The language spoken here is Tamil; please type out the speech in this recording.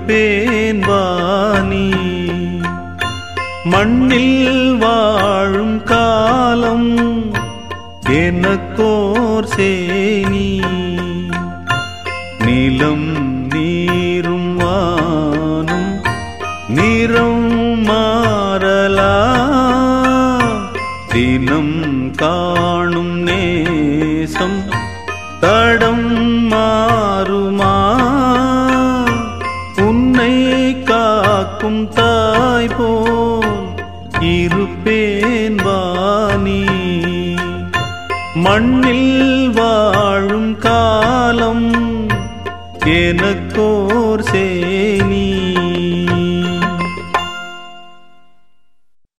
இருப்பேன் வாணி மண்ணில் வாழும் காலம் எனக்கோர் சேனி நிலம் நீரும் வானும் நிறம் மாறலா தினம் காணும் நேசம் தடம் மாறுமா உன்னை காக்கும் தாய் போல் இருப்பேன் வாணி மண்ணில் வாழும் காலம் எனக்கோர் சேனி